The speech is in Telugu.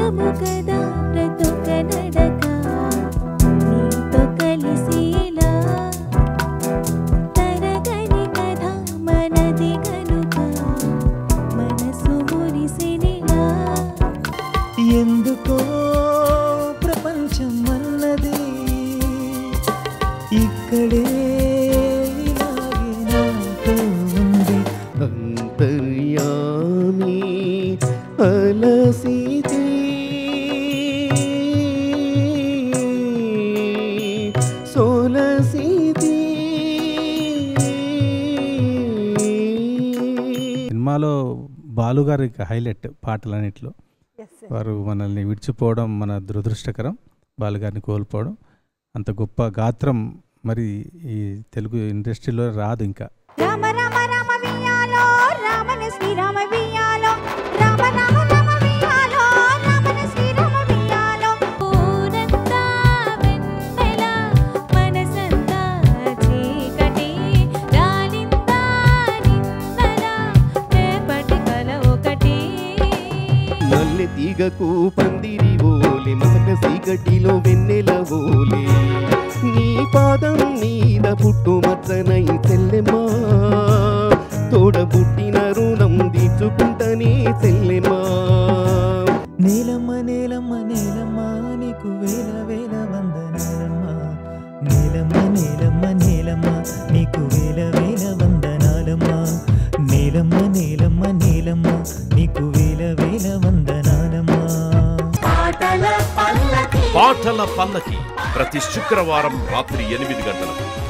సొగము కదా ప్రతొక నడక నీతో కలిసేలా తరగని కథ మనది కనుక మనసు మురిసినిలా ఎందుకో ప్రపంచం అన్నది ఇక్కడే ఇలాగే నాతో ఉంది అంతర్యామి అలసితి సోలసితి సినిమాలో బాలుగారి హైలైట్ పాటలన్నిట్లో వారు మనల్ని విడిచిపోవడం మన దురదృష్టకరం బాలుగారిని కోల్పోవడం అంత గొప్ప గాత్రం మరి ఈ తెలుగు ఇండస్ట్రీలో రాదు ఇంకా రామ రామ రామ వియాలో రామన శ్రీరామ వియాలో రామ రామ రామ వియాలో రామన శ్రీరామ వియాలో ఊరంతా వెన్నెల మనసంతా చీకటి రాలిందా నిన్నల రేపటి కల ఒకటి మల్లె తీగకు పందిరి ఓలే మసక సీకటిలో వెన్నెల ఓలే నీ పాదం మీద పుట్టు మచ్చనై చెల్లెమ్మా తోడ పుట్టిన రుణం తీర్చుకుంటనే చెల్లెమ్మా నీలమ్మ నీలమ్మ నీలమ్మ నీకు వేల వేల వందనాలమ్మ నీలమ్మ నీలమ్మ నీలమ్మ నీకు వేల వేల వందనాలమ్మ నీలమ్మ నీలమ్మ నీలమ్మ నీకు వేల వేల వందనాలమ్మా పాటల పల్లకి ప్రతి శుక్రవారం రాత్రి ఎనిమిది గంటలకు